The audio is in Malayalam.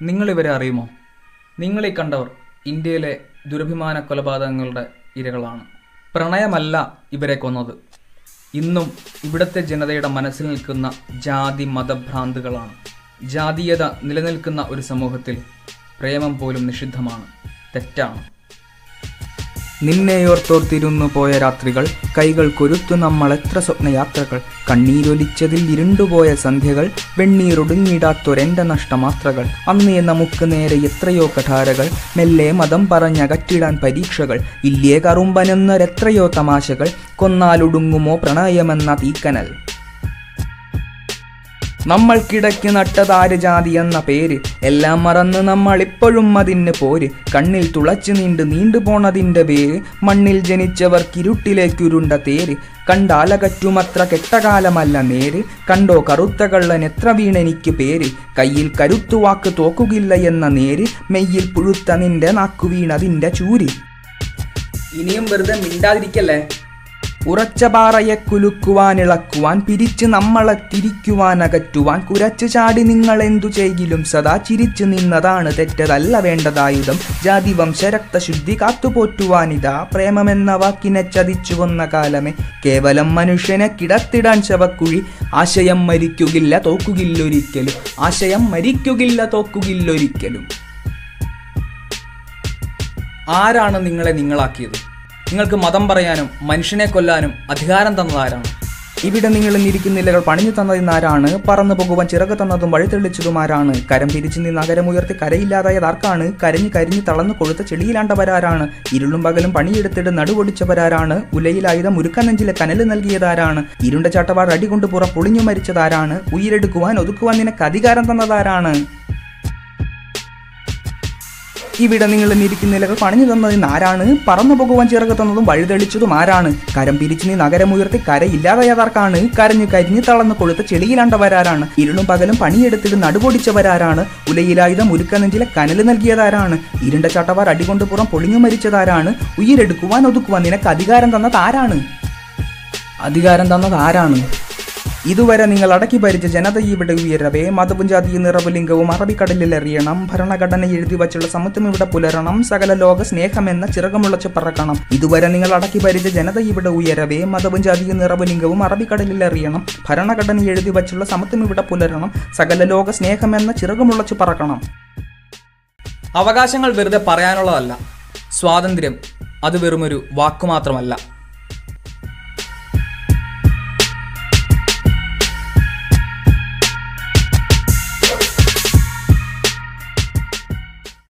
നിങ്ങളിവരെ അറിയുമോ നിങ്ങളീ കണ്ടവർ ഇന്ത്യയിലെ ദുരഭിമാന കൊലപാതകങ്ങളുടെ ഇരകളാണ് പ്രണയമല്ല ഇവരെ കൊന്നത് ഇന്നും ഇവിടുത്തെ ജനതയുടെ മനസ്സിൽ നിൽക്കുന്ന ജാതി മതഭ്രാന്തുകളാണ് ജാതീയത നിലനിൽക്കുന്ന ഒരു സമൂഹത്തിൽ പ്രേമം പോലും നിഷിദ്ധമാണ് തെറ്റാണ് നിന്നെയോർത്തോർത്തിരുന്നു പോയ രാത്രികൾ കൈകൾ കൊരുത്തു നമ്മൾ എത്ര സ്വപ്നയാത്രകൾ കണ്ണീരൊലിച്ചതിൽ ഇരുണ്ടുപോയ സന്ധ്യകൾ വെണ്ണീറൊടുങ്ങിടാത്തൊരെന്റെ നഷ്ടമാത്രകൾ അന്നേ നമുക്ക് നേരെ എത്രയോ കഠാരകൾ മെല്ലെ മതം പറഞ്ഞകറ്റിടാൻ പരീക്ഷകൾ ഇല്ലേ കറുമ്പനെന്നൊരെത്രയോ തമാശകൾ കൊന്നാലൊടുങ്ങുമോ പ്രണയമെന്ന തീക്കനൽ നമ്മൾക്കിടയ്ക്ക് നട്ടതാര് ജാതി എന്ന പേര് എല്ലാം മറന്ന് നമ്മൾ ഇപ്പോഴും അതിന് പോര് കണ്ണിൽ തുളച്ചു നീണ്ട് നീണ്ടുപോണതിൻ്റെ പേര് മണ്ണിൽ ജനിച്ചവർക്കിരുട്ടിലേക്കുരുണ്ട തേര് കണ്ടാലകറ്റുമത്ര കെട്ടകാലമല്ല നേര് കണ്ടോ കറുത്ത കള്ളൻ എത്ര വീണെനിക്ക് പേര് കയ്യിൽ കരുത്തുവാക്ക് തോക്കുകില്ല എന്ന നേര് മെയ്യിൽ പുഴുത്ത നിന്റെ നാക്കു വീണതിൻ്റെ ചൂര് ഇനിയും വെറുതെ മിണ്ടാതിരിക്കല്ലേ ഉറച്ച പാറയെ കുലുക്കുവാൻ ഇളക്കുവാൻ പിരിച്ച് നമ്മളെ തിരിക്കുവാൻ അകറ്റുവാൻ കുരച്ചു ചാടി നിങ്ങൾ എന്തു ചെയ്യിലും സദാ ചിരിച്ചു നിന്നതാണ് തെറ്റതല്ല വേണ്ടതായുധം ജാതി വംശ രക്തശുദ്ധി കാത്തുപോറ്റുവാനിതാ പ്രേമമെന്ന വാക്കിനെ ചതിച്ചു കൊന്ന കാലമേ കേവലം മനുഷ്യനെ കിടത്തിടാൻ ശവക്കുഴി ആശയം മരിക്കുകില്ല തോക്കുകില്ലൊരിക്കലും ആശയം മരിക്കുകില്ല തോക്കുകില്ലൊരിക്കലും ആരാണ് നിങ്ങളെ നിങ്ങളാക്കിയത് നിങ്ങൾക്ക് മതം പറയാനും മനുഷ്യനെ കൊല്ലാനും അധികാരം തന്നതാരാണ് ഇവിടെ നിങ്ങൾ നിരിക്കുന്നില്ലകൾ പണിഞ്ഞു തന്നതിനാരാണ് പറന്നു പോകുവാൻ ചിറക് തന്നതും വഴി തെളിച്ചതുമാരാണ് കരം പിരിച്ചു നിന്ന് നഗരമുയർത്തി കരയില്ലാതായതാർക്കാണ് കരഞ്ഞു കരിഞ്ഞു തളർന്നു കൊഴുത്ത ചെളിയിലാണ്ടവരാരാണ് ഇരുളും പകലും പണിയെടുത്തിട്ട് നടുപൊടിച്ചവരാരാണ് ഉലയിലായുധം ഉരുക്ക നെഞ്ചിലെ കനല് നൽകിയതാരാണ് ഇരുണ്ട ചാട്ടവാർ അടികൊണ്ട് പുറ പൊളിഞ്ഞു മരിച്ചതാരാണ് ഉയരെടുക്കുവാൻ ഒതുക്കുവാൻ നിനക്ക് അധികാരം തന്നതാരാണ് ഇവിടെ നിങ്ങൾ നിരിക്കുന്നിലകൾ പണിഞ്ഞു തന്നതിന് ആരാണ് പറന്നു പോകുവാൻ ചിറക് തന്നതും വഴിതെളിച്ചതും ആരാണ് കരം പിരിച്ചു നീ നഗരമുയർത്തി കരയില്ലാതായതാർക്കാണ് കരഞ്ഞു കരിഞ്ഞു തളർന്ന് കൊഴുത്ത ചെളിയിലാണ്ടവരാരാണ് ഇരുളും പകലും പണിയെടുത്തിട്ട് നടുപൊടിച്ചവരാരാണ് ഉലയിലായുധം ഉരുക്ക നെഞ്ചിലെ കനല് നൽകിയതാരാണ് ഇരുണ്ട ചട്ടവാർ അടികൊണ്ട് പുറം പൊളിഞ്ഞു മരിച്ചതാരാണ് ഉയരെടുക്കുവാൻ ഒതുക്കുവാൻ നിനക്ക് അധികാരം തന്നത് ആരാണ് അധികാരം തന്നത് ആരാണ് ഇതുവരെ നിങ്ങൾ അടക്കി ഭരിച്ച ജനത ഇവിടെ ഉയരവേ മതവും ജാതിയും നിറവുലിംഗവും അറബിക്കടലിൽ എറിയണം ഭരണഘടന എഴുതി വച്ചുള്ള സമത്വം ഇവിടെ പുലരണം സകല ലോക സ്നേഹമെന്ന ചിറകമുളച്ച് പറക്കണം ഇതുവരെ നിങ്ങൾ അടക്കി ഭരിച്ച ജനത ഇവിടെ ഉയരവേ മതവും ജാതിയും നിറവുലിംഗവും അറബിക്കടലിൽ എറിയണം ഭരണഘടന എഴുതി വച്ചുള്ള സമത്വം ഇവിടെ പുലരണം സകല ലോക സ്നേഹമെന്ന ചിറകമുളച്ച് പറക്കണം അവകാശങ്ങൾ വെറുതെ പറയാനുള്ളതല്ല സ്വാതന്ത്ര്യം അത് വെറുമൊരു വാക്കുമാത്രമല്ല